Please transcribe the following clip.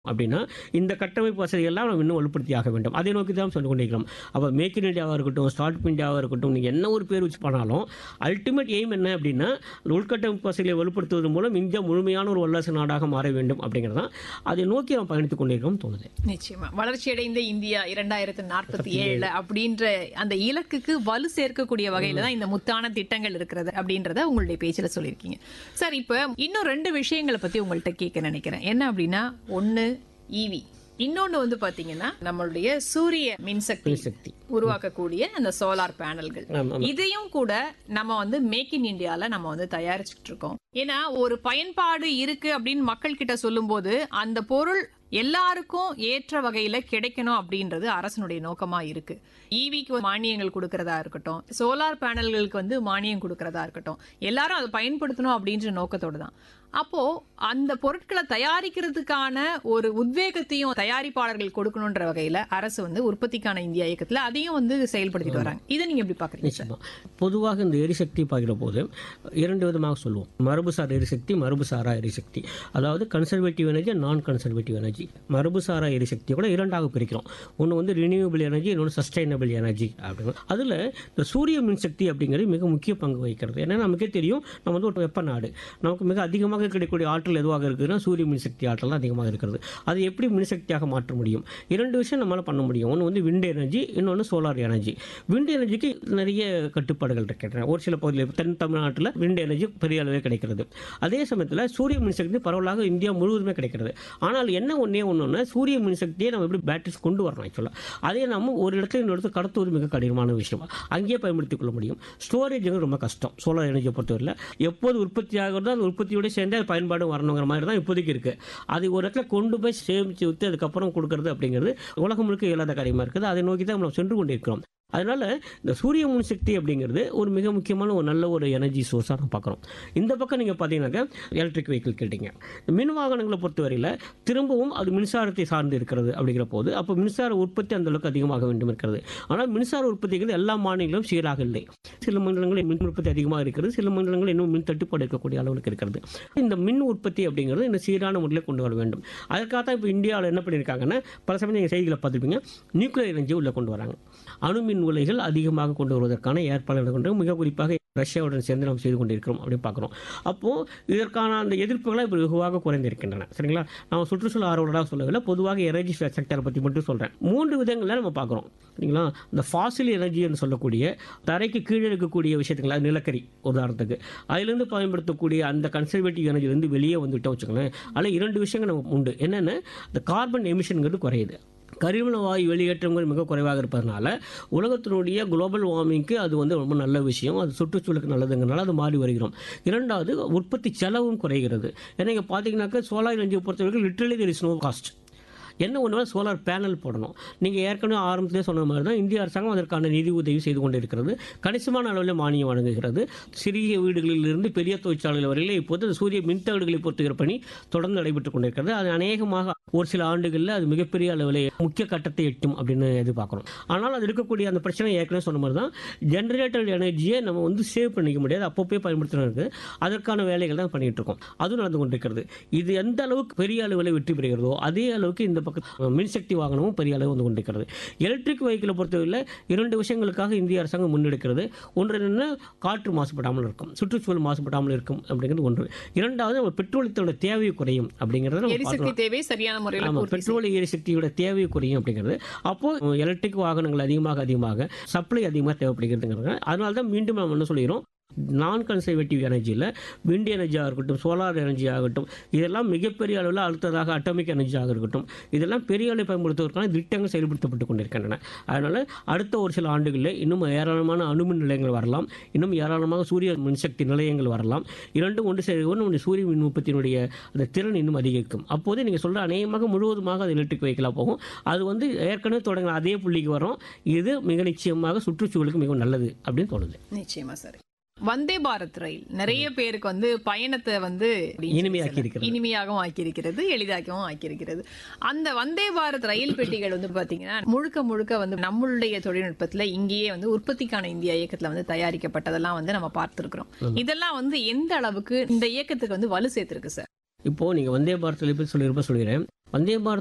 அப்படின்னா இந்த கட்டமைப்பு வசதிகள்லாம் நம்ம இன்னும் வலுப்படுத்தி ஆக வேண்டும் அதை நோக்கி தான் சொல்லி கொண்டிருக்கிறோம் அப்போ மேக் இன் இந்தியாவாக இருக்கட்டும் ஸ்டார்ட் அப் இந்தியாவாக இருக்கட்டும் நீங்கள் என்ன ஒரு பேர் வச்சு பண்ணாலும் அல்டிமேட் எய்ம் என்ன அப்படின்னா உள்கட்டமைப்பு வசதிகளை வலுப்படுத்துவதன் மூலம் இந்தியா முழுமையான ஒரு வல்லரசு நாடாக மாற வேண்டும் அப்படிங்கிறது தான் அதை நோக்கி நம்ம பயணித்துக் கொண்டிருக்கிறோம் தோணுது நிச்சயமா வளர்ச்சியடைந்த இந்தியா இரண்டாயிரத்தி நாற்பத்தி ஏழுல அப்படின்ற அந்த இலக்குக்கு வலு சேர்க்கக்கூடிய வகையில தான் இந்த முத்தான திட்டங்கள் இருக்கிறது அப்படின்றத உங்களுடைய பேச்சுல சொல்லியிருக்கீங்க சார் இப்ப இன்னும் ரெண்டு விஷயங்களை பத்தி உங்கள்கிட்ட கேட்க நினைக்கிறேன் என்ன அப்படின்னா ஒண்ணு ஈவி இன்னொன்னு வந்து பாத்தீங்கன்னா நம்மளுடைய சூரிய மின்சக்தி சக்தி உருவாக்கக்கூடிய அந்த சோலார் பேனல்கள் ஆமா, ஆமா. இதையும் கூட நம்ம வந்து மேக் இன் இந்தியால நம்ம வந்து தயாரிச்சுட்டு இருக்கோம் ஏன்னா ஒரு பயன்பாடு இருக்கு அப்படின்னு மக்கள் கிட்ட சொல்லும்போது அந்த பொருள் எல்லாருக்கும் ஏற்ற வகையில கிடைக்கணும் அப்படின்றது அரசனுடைய நோக்கமா இருக்கு ஈவிக்கு மானியங்கள் கொடுக்கறதா இருக்கட்டும் சோலார் பேனல்களுக்கு வந்து மானியம் கொடுக்கறதா இருக்கட்டும் எல்லாரும் அதை பயன்படுத்தணும் அப்படின்ற நோக்கத்தோட தான் அப்போ அந்த பொருட்களை தயாரிக்கிறதுக்கான ஒரு உத்வேகத்தையும் தயாரிப்பாளர்கள் கொடுக்கணுன்ற வகையில அரசு வந்து உற்பத்திக்கான இந்தியா இயக்கத்துல அதையும் வந்து செயல்படுத்திட்டு வராங்க இதை நீங்க எப்படி பாக்குறீங்க சார் நிச்சயமா பொதுவாக இந்த எரிசக்தி பார்க்கிற போது இரண்டு விதமாக சொல்லுவோம் மரபுசார் எரிசக்தி மரபுசாரா எரிசக்தி அதாவது conservative energy non conservative energy மரபுசாரா எரிசக்தி கூட இரண்டாக பிரிக்கிறோம் ஒன்று வந்து ரினியூவபிள் எனர்ஜி இன்னொன்று சஸ்டைனபிள் எனர்ஜி அப்படின்னு அதில் இந்த சூரிய மின்சக்தி அப்படிங்கிறது மிக முக்கிய பங்கு வகிக்கிறது ஏன்னா நமக்கே தெரியும் நம்ம வந்து ஒரு வெப்ப நாடு நமக்கு மிக அதிகமாக கிடைக்கக்கூடிய ஆற்றல் எதுவாக இருக்குதுன்னா சூரிய மின்சக்தி ஆற்றல் தான் அதிகமாக இருக்கிறது அது எப்படி மின்சக்தியாக மாற்ற முடியும் இரண்டு விஷயம் நம்மளால் பண்ண முடியும் ஒன்று வந்து விண்ட் எனர்ஜி இன்னொன்று சோலார் எனர்ஜி விண்ட் எனர்ஜிக்கு நிறைய கட்டுப்பாடுகள் இருக்கின்றன ஒரு சில பகுதியில் தென் தமிழ்நாட்டில் விண்ட் எனர்ஜி பெரிய அளவில் கிடைக்கிறது அதே சமயத்தில் சூரிய மின்சக்தி பரவலாக இந்தியா முழுவதுமே கிடைக்கிறது ஆனால் என்ன ஒன்றே ஒன்றுன்னா சூரிய மின்சக்தியை நம்ம எப்படி பேட்டரிஸ் கொண்டு வரணும் ஆக்சுவலாக அதே நம்ம ஒரு இடத்துல இன்னொரு இடத்துல கடத்துவது மிக கடினமான விஷயம் அங்கேயே பயன்படுத்திக் கொள்ள முடியும் ஸ்டோரேஜ் ரொம்ப கஷ்டம் சோலார் எனர்ஜியை பொறுத்தவரையில் எப்போது உற்பத்தி ஆகிறதோ அந்த உற்பத்தியோட சேர்ந்து அது பயன்பாடு வரணுங்கிற மாதிரி தான் இப்போதைக்கு இருக்குது அது ஒரு இடத்துல கொண்டு போய் சேமித்து விற்று அதுக்கப்புறம் கொடுக்கறது அப்படிங்கிறது உலகம் முழுக்க இயலாத காரியமாக இருக்குது அதை நோக்கி தான் நம்ம சென்று கொண்டிருக்கிறோம் அதனால் இந்த சூரிய மின்சக்தி அப்படிங்கிறது ஒரு மிக முக்கியமான ஒரு நல்ல ஒரு எனர்ஜி சோர்ஸாக நம்ம பார்க்குறோம் இந்த பக்கம் நீங்கள் பார்த்தீங்கன்னாக்கா எலக்ட்ரிக் வெஹிக்கிள் கேட்டீங்க இந்த மின் வாகனங்களை பொறுத்தவரையில் திரும்பவும் அது மின்சாரத்தை சார்ந்து இருக்கிறது அப்படிங்கிற போது அப்போ மின்சார உற்பத்தி அந்த அளவுக்கு அதிகமாக வேண்டும் இருக்கிறது ஆனால் மின்சார உற்பத்திங்கிறது எல்லா மாநிலங்களும் சீராக இல்லை சில மாநிலங்களில் மின் உற்பத்தி அதிகமாக இருக்கிறது சில மாநிலங்களில் இன்னும் மின் தட்டுப்பாடு இருக்கக்கூடிய அளவுக்கு இருக்கிறது இந்த மின் உற்பத்தி அப்படிங்கிறது இந்த சீரான முறையில் கொண்டு வர வேண்டும் அதற்காக தான் இப்போ இந்தியாவில் என்ன பண்ணியிருக்காங்கன்னா பல சமயம் நீங்கள் செய்திகளை பார்த்துருப்பீங்க நியூக்ளியர் எனர்ஜி உள்ளே கொண்டு வராங்க அணுமின் உலைகள் அதிகமாக கொண்டு வருவதற்கான ஏற்பாடுகள் கொண்டு மிக குறிப்பாக ரஷ்யாவுடன் சேர்ந்து நாம் செய்து கொண்டிருக்கிறோம் அப்படின்னு பார்க்குறோம் அப்போது இதற்கான அந்த எதிர்ப்புகளை இப்போ வெகுவாக குறைந்திருக்கின்றன சரிங்களா நான் சுற்றுச்சூழல் ஆர்வலராக சொல்லவில்லை பொதுவாக எனர்ஜி செக்டரை பற்றி மட்டும் சொல்கிறேன் மூன்று விதங்களில் நம்ம பார்க்குறோம் சரிங்களா இந்த ஃபாசில் எனர்ஜின்னு சொல்லக்கூடிய தரைக்கு கீழே இருக்கக்கூடிய விஷயத்துங்களா நிலக்கரி உதாரணத்துக்கு அதிலிருந்து பயன்படுத்தக்கூடிய அந்த கன்சர்வேட்டிவ் எனர்ஜிலேருந்து வெளியே வந்துவிட்டோம் வச்சுக்கோங்களேன் அதில் இரண்டு விஷயங்கள் நமக்கு உண்டு என்னென்ன இந்த கார்பன் எமிஷன்ங்கிறது குறையுது கரிமல வாயு வெளியேற்றங்கள் மிக குறைவாக இருப்பதனால உலகத்தினுடைய குளோபல் வார்மிங்க்கு அது வந்து ரொம்ப நல்ல விஷயம் அது சுற்றுச்சூழலுக்கு நல்லதுங்கிறனால அது மாறி வருகிறோம் இரண்டாவது உற்பத்தி செலவும் குறைகிறது ஏன்னா இங்கே பார்த்தீங்கன்னாக்கா சோலார் எனர்ஜியை பொறுத்தவரைக்கும் literally there is no cost என்ன ஒன்று சோலார் பேனல் போடணும் நீங்கள் ஏற்கனவே ஆரம்பத்திலே சொன்ன மாதிரி தான் இந்திய அரசாங்கம் அதற்கான நிதி உதவி செய்து கொண்டு இருக்கிறது கணிசமான அளவில் மானியம் வழங்குகிறது சிறிய வீடுகளில் இருந்து பெரிய தொழிற்சாலைகள் வரையில் இப்போது அந்த சூரிய மின்தகடுகளை பொறுத்துகிற பணி தொடர்ந்து நடைபெற்றுக் கொண்டிருக்கிறது அது அநேகமாக ஒரு சில ஆண்டுகளில் அது மிகப்பெரிய அளவில் முக்கிய கட்டத்தை எட்டும் அப்படின்னு எதிர்பார்க்குறோம் ஆனால் அது இருக்கக்கூடிய அந்த பிரச்சனை ஏற்கனவே சொன்ன மாதிரி தான் ஜென்ரேட்டட் எனர்ஜியை நம்ம வந்து சேவ் பண்ணிக்க முடியாது அப்பப்போ பயன்படுத்தணும் இருக்குது அதற்கான வேலைகள் தான் பண்ணிட்டு இருக்கோம் அதுவும் நடந்து கொண்டிருக்கிறது இது எந்த அளவுக்கு பெரிய அளவில் வெற்றி பெறுகிறதோ அதே அளவுக்கு இந்த பக்கம் மின்சக்தி வாகனமும் பெரிய அளவு வந்து கொண்டிருக்கிறது எலக்ட்ரிக் வெஹிக்கிளை பொறுத்தவரையில் இரண்டு விஷயங்களுக்காக இந்திய அரசாங்கம் முன்னெடுக்கிறது ஒன்று என்னென்னா காற்று மாசுபடாமல் இருக்கும் சுற்றுச்சூழல் மாசுபடாமல் இருக்கும் அப்படிங்கிறது ஒன்று இரண்டாவது நம்ம பெட்ரோலியத்தோட தேவை குறையும் அப்படிங்கிறத நம்ம எரிசக்தி பார்க்கலாம். தேவை சரியான முறையில் ஆமாம் பூர்த்தி பெட்ரோல் எரிசக்தியோட தேவை குறையும் அப்படிங்கிறது அப்போ எலக்ட்ரிக் வாகனங்கள் அதிகமாக அதிகமாக சப்ளை அதிகமாக தேவைப்படுகிறதுங்கிறது அதனால தான் மீண்டும் நம்ம என்ன சொல்லிடுறோம் நான் கன்சர்வேட்டிவ் எனர்ஜியில் விண்ட் எனர்ஜியாக இருக்கட்டும் சோலார் எனர்ஜி ஆகட்டும் இதெல்லாம் மிகப்பெரிய அளவில் அடுத்ததாக அட்டமிக் எனர்ஜியாக இருக்கட்டும் இதெல்லாம் பெரிய அளவில் பயன்படுத்துவதற்கான திட்டங்கள் செயல்படுத்தப்பட்டு கொண்டிருக்கின்றன அதனால் அடுத்த ஒரு சில ஆண்டுகளில் இன்னும் ஏராளமான அணுமின் நிலையங்கள் வரலாம் இன்னும் ஏராளமாக சூரிய மின்சக்தி நிலையங்கள் வரலாம் இரண்டும் ஒன்று சேர்ந்து ஒன்று சூரிய மின் உற்பத்தியினுடைய அந்த திறன் இன்னும் அதிகரிக்கும் அப்போது நீங்கள் சொல்கிற அநேகமாக முழுவதுமாக அது எலக்ட்ரிக் வெஹிக்கிளாக போகும் அது வந்து ஏற்கனவே தொடங்கின அதே புள்ளிக்கு வரும் இது மிக நிச்சயமாக சுற்றுச்சூழலுக்கு மிகவும் நல்லது அப்படின்னு தோணுது நிச்சயமா சார் வந்தே பாரத் ரயில் நிறைய பேருக்கு வந்து பயணத்தை வந்து இனிமையாக்கி இருக்கிறது. இனிமையாகவும் ஆக்கியிருக்கிறது எளிதாகவும் ஆக்கியிருக்கிறது அந்த வந்தே பாரத் ரயில் பெட்டிகள் வந்து பாத்தீங்கன்னா முழுக்க முழுக்க வந்து நம்மளுடைய தொழில்நுட்பத்துல இங்கேயே வந்து உற்பத்திக்கான இந்தியா இயக்கத்துல வந்து தயாரிக்கப்பட்டதெல்லாம் வந்து நம்ம பார்த்திருக்கிறோம் இதெல்லாம் வந்து எந்த அளவுக்கு இந்த இயக்கத்துக்கு வந்து வலு சேர்த்திருக்கு சார் இப்போது நீங்கள் வந்தே பாரத்தில் பற்றி சொல்லியிருப்ப சொல்லிடுறேன் வந்தே பாரத்